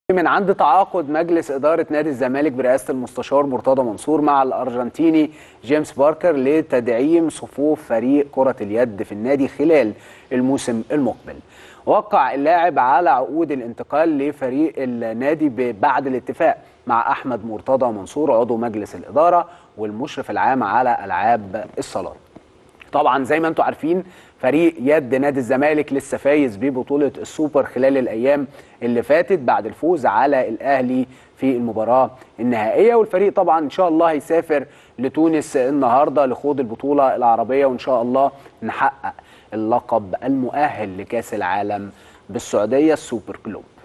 من عند تعاقد مجلس إدارة نادي الزمالك برئاسة المستشار مرتضى منصور مع الأرجنتيني جيمس باركر لتدعيم صفوف فريق كرة اليد في النادي خلال الموسم المقبل وقع اللاعب على عقود الانتقال لفريق النادي بعد الاتفاق مع أحمد مرتضى منصور عضو مجلس الإدارة والمشرف العام على ألعاب الصالات طبعا زي ما انتم عارفين فريق يد نادي الزمالك لسه فايز ببطوله السوبر خلال الايام اللي فاتت بعد الفوز على الاهلي في المباراه النهائيه والفريق طبعا ان شاء الله هيسافر لتونس النهارده لخوض البطوله العربيه وان شاء الله نحقق اللقب المؤهل لكاس العالم بالسعوديه السوبر كلوب